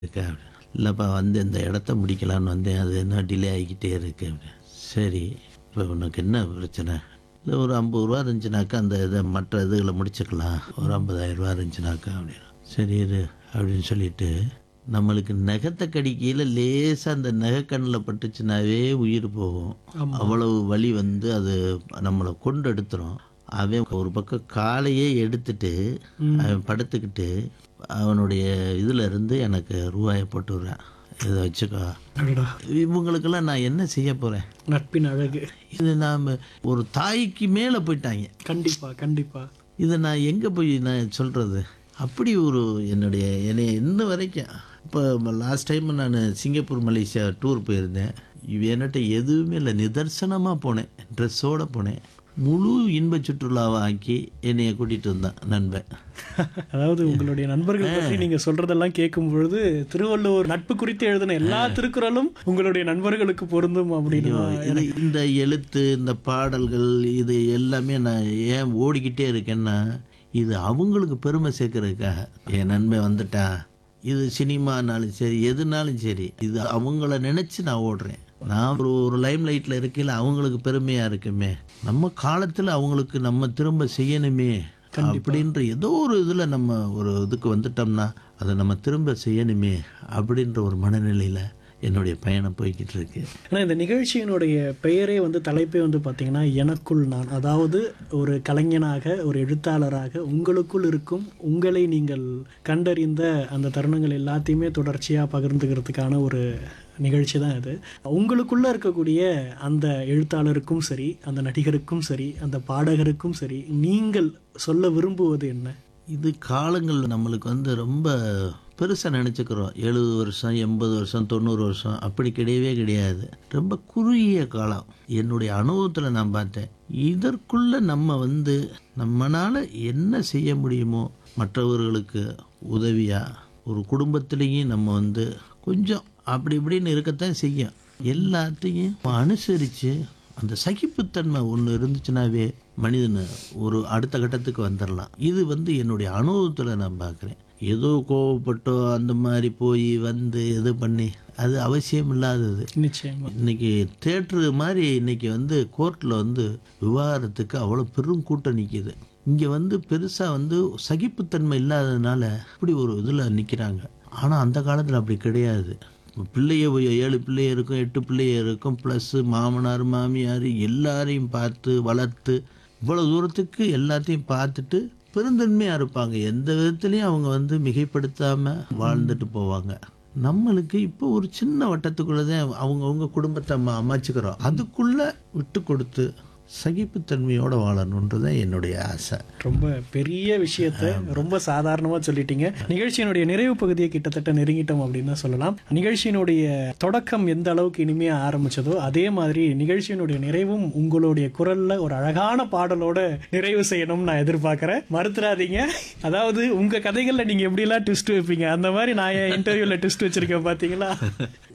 இருக்கா அப்படின்னு இல்லைப்பா வந்து இந்த இடத்த முடிக்கலான்னு வந்தேன் அது என்ன டிலே ஆகிக்கிட்டே இருக்கு அப்படின்னு சரி இப்போ உனக்கு என்ன பிரச்சனை இல்லை ஒரு ஐம்பது ரூபா இருந்துச்சுனாக்கா அந்த இதை மற்ற இதுகளை முடிச்சுக்கலாம் ஒரு ஐம்பதாயிரம் ரூபா இருந்துச்சுனாக்கா அப்படின்னு சரி இரு அப்படின்னு சொல்லிட்டு நம்மளுக்கு நகத்தை கடிக்கையில் லேசாக அந்த நகைக்கண்ணில் பட்டுச்சுனாவே உயிர் போகும் அவ்வளவு வலி வந்து அது நம்மளை கொண்டு எடுத்துரும் அவன் ஒரு பக்கம் காலையே எடுத்துட்டு அவன் படுத்துக்கிட்டு அவனுடைய இதுல இருந்து எனக்கு ரூபாயை போட்டு விடுறான் இதை வச்சுக்கோ அடடா இவங்களுக்கெல்லாம் நான் என்ன செய்ய போறேன் நட்பின் அழகு இது நாம் ஒரு தாய்க்கு மேலே போயிட்டாங்க கண்டிப்பா கண்டிப்பா இதை நான் எங்கே போய் நான் சொல்கிறது அப்படி ஒரு என்னுடைய என்னை இன்ன வரைக்கும் இப்போ லாஸ்ட் டைம் நான் சிங்கப்பூர் மலேசியா டூர் போயிருந்தேன் இவ என்கிட்ட எதுவுமே இல்லை நிதர்சனமாக போனேன் ட்ரெஸ்ஸோடு போனேன் முழு இன்ப சுற்றுலாவை ஆக்கி என்னைய கூட்டிகிட்டு வந்தான் நண்பன் அதாவது உங்களுடைய நண்பர்கள் பற்றி நீங்க சொல்றதெல்லாம் கேட்கும் பொழுது திருவள்ளுவர் நட்பு குறித்து எழுதின எல்லா திருக்குறளும் உங்களுடைய நண்பர்களுக்கு பொருந்தும் அப்படின்னு இது இந்த எழுத்து இந்த பாடல்கள் இது எல்லாமே நான் ஏன் ஓடிக்கிட்டே இருக்கேன்னா இது அவங்களுக்கு பெருமை சேர்க்கறதுக்காக என் நண்பன் வந்துட்டான் இது சினிமானாலும் சரி எதுனாலும் சரி இது அவங்கள நினைச்சு நான் ஓடுறேன் நான் ஒரு ஒரு லைம் லைட்ல இருக்கையில் அவங்களுக்கு பெருமையா இருக்குமே நம்ம காலத்துல அவங்களுக்கு நம்ம திரும்ப செய்யணுமே அப்படின்ற ஏதோ ஒரு இதுல நம்ம ஒரு இதுக்கு வந்துட்டோம்னா அதை நம்ம திரும்ப செய்யணுமே அப்படின்ற ஒரு மனநிலையில என்னுடைய பயணம் போய்கிட்டு இருக்கு ஆனா இந்த நிகழ்ச்சியினுடைய பெயரே வந்து தலைப்பே வந்து பார்த்தீங்கன்னா எனக்குள் நான் அதாவது ஒரு கலைஞனாக ஒரு எழுத்தாளராக உங்களுக்குள் இருக்கும் உங்களை நீங்கள் கண்டறிந்த அந்த தருணங்கள் எல்லாத்தையுமே தொடர்ச்சியாக பகிர்ந்துக்கிறதுக்கான ஒரு நிகழ்ச்சி தான் இது உங்களுக்குள்ள இருக்கக்கூடிய அந்த எழுத்தாளருக்கும் சரி அந்த நடிகருக்கும் சரி அந்த பாடகருக்கும் சரி நீங்கள் சொல்ல விரும்புவது என்ன இது காலங்கள் நம்மளுக்கு வந்து ரொம்ப பெருசாக நினச்சிக்கிறோம் எழுபது வருஷம் எண்பது வருஷம் தொண்ணூறு வருஷம் அப்படி கிடையவே கிடையாது ரொம்ப குறுகிய காலம் என்னுடைய அனுபவத்தில் நான் பார்த்தேன் இதற்குள்ள நம்ம வந்து நம்மளால் என்ன செய்ய முடியுமோ மற்றவர்களுக்கு உதவியாக ஒரு குடும்பத்திலையும் நம்ம வந்து கொஞ்சம் அப்படி இப்படின்னு இருக்கத்தான் செய்யும் எல்லாத்தையும் அனுசரித்து அந்த சகிப்புத்தன்மை ஒன்று இருந்துச்சுனாவே மனிதன் ஒரு அடுத்த கட்டத்துக்கு வந்துடலாம் இது வந்து என்னுடைய அனுபவத்தில் நான் பார்க்குறேன் ஏதோ கோவப்பட்டோ அந்த மாதிரி போய் வந்து இது பண்ணி அது அவசியம் இல்லாதது நிச்சயமா இன்னைக்கு தேட்டரு மாதிரி இன்னைக்கு வந்து கோர்ட்டில் வந்து விவாகரத்துக்கு அவ்வளோ பெரும் கூட்டம் நிற்கிது இங்கே வந்து பெருசாக வந்து சகிப்புத்தன்மை இல்லாததுனால இப்படி ஒரு இதில் நிற்கிறாங்க ஆனால் அந்த காலத்தில் அப்படி கிடையாது பிள்ளைய போய் ஏழு பிள்ளைய இருக்கும் எட்டு பிள்ளைய இருக்கும் ப்ளஸ்ஸு மாமனார் மாமியார் எல்லாரையும் பார்த்து வளர்த்து இவ்வளோ தூரத்துக்கு எல்லாத்தையும் பார்த்துட்டு பெருந்தன்மையாக இருப்பாங்க எந்த விதத்துலையும் அவங்க வந்து மிகைப்படுத்தாமல் வாழ்ந்துட்டு போவாங்க நம்மளுக்கு இப்போ ஒரு சின்ன வட்டத்துக்குள்ளே தான் அவங்கவுங்க குடும்பத்தை நம்ம அமைச்சுக்கிறோம் அதுக்குள்ளே விட்டு கொடுத்து சகிப்புத்தன்மையோடு வாழணுன்றது தான் என்னுடைய ஆசை ரொம்ப பெரிய விஷயத்த ரொம்ப சாதாரணமா சொல்லிட்டீங்க நிகழ்ச்சியினுடைய நிறைவு பகுதியை கிட்டத்தட்ட நெருங்கிட்டோம் அப்படின்னு தான் சொல்லலாம் நிகழ்ச்சியினுடைய தொடக்கம் எந்த அளவுக்கு இனிமையா ஆரம்பிச்சதோ அதே மாதிரி நிகழ்ச்சியினுடைய நிறைவும் உங்களுடைய குரல்ல ஒரு அழகான பாடலோட நிறைவு செய்யணும்னு நான் எதிர்பார்க்கிறேன் மறுத்துறாதீங்க அதாவது உங்க கதைகள்ல நீங்க எப்படி எல்லாம் ட்விஸ்ட் வைப்பீங்க அந்த மாதிரி நான் என் இன்டர்வியூல ட்விஸ்ட் வச்சிருக்கேன் பாத்தீங்களா